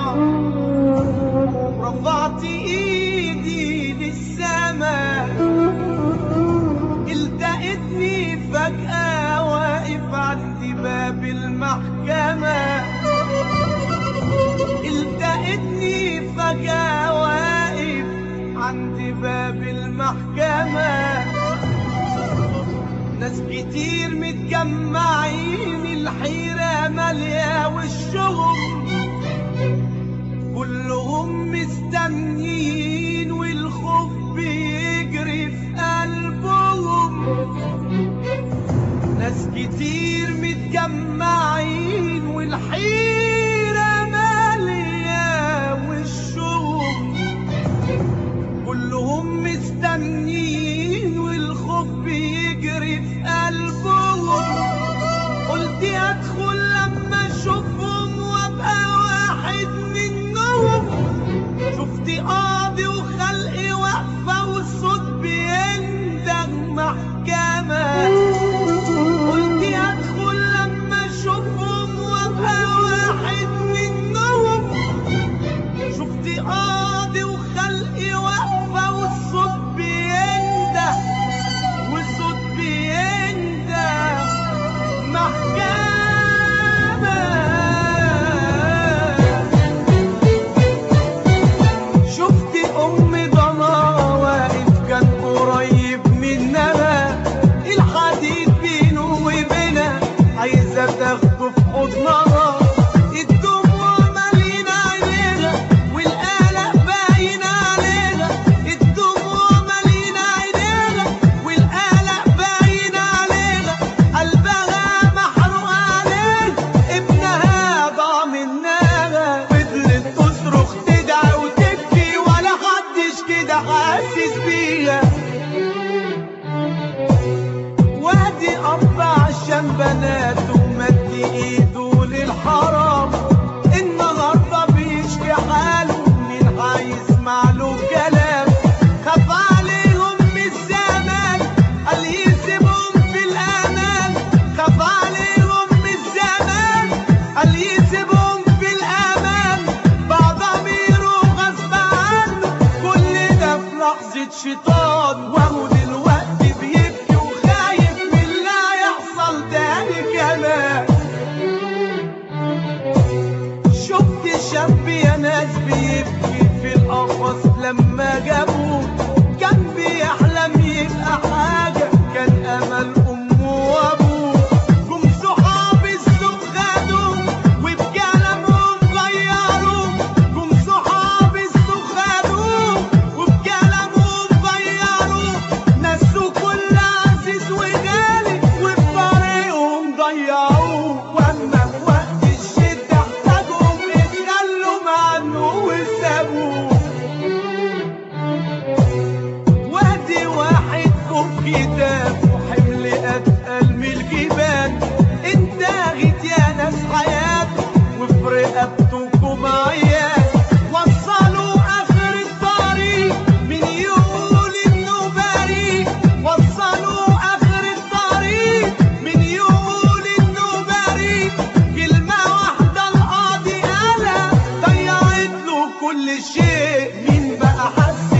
رفعت ايدي للسماء التقيتني فجأة واقف عند باب المحكمة التقيتني فجأة واقف عند باب المحكمة ناس كتير متجمعين الحيرة مالية وشهم كلهم مستنيين والخوف بيجري في قلبهم ناس كتير متجمعين والحيرة مالية وشهم كلهم مستنيين والخوف بيجري في قلبهم قلت ادخل لما اشوفهم وابقى واحد منهم شفت قاضي وخلقي واقفه والصوت بيندغ محكمه قلت ادخل لما اشوفهم وابقى واحد منهم شفت قاضي وخلقي واقفة والصوت بينده والصوت بينده محكمة شفت أم ضنا واقف كان قريب منها الحديد بينه وبينها عايزة تاخده في حضنها الدموع مالين عينيها والقلق باين عليها الدموع مالين عينيها والقلق باين عليها قلبها محروق عليه ابنها ضاع منها فضلت تصرخ تدعي وتبكي ولا حدش كده حاسس بيها وادي اب عشان بناته مد ايده للحرام النهارده بيشكي حاله مين هيسمع له كلام خاف عليهم من الزمان قال يسيبهم في الامان خاف عليهم من الزمان قال يسيبهم في الامان بعد ضميره غصب عنه كل ده في لحظه شيطان وهو دلوقتي بيبكي وخايف من اللي هيحصل تاني كمان شفت شاب يا ناس بيبكي في القفص لما جابوه كان بيحلم يبقى حاجة كان أمل أمه وأبوه جم صحاب السوق خدوه وبكلامهم غيروه جم صحاب السوق خدوه وبكلامهم غيروه نسوا كل عزيز وغالي وبطريقهم ضيعوه واما في وقت الشدة احتاجهم اتخلوا عنه وسابوه وادي واحد فوق كتافه حمل اتقل من الجبال انتهت يا ناس حياته وفي رقبتكم عيال وصلوا اخر الطريق من يقول انه بريء وصلوا اخر الطريق من يقول انه بريء كلمة واحدة القاضي قالها ضيعت له كل شيء مين بقى حس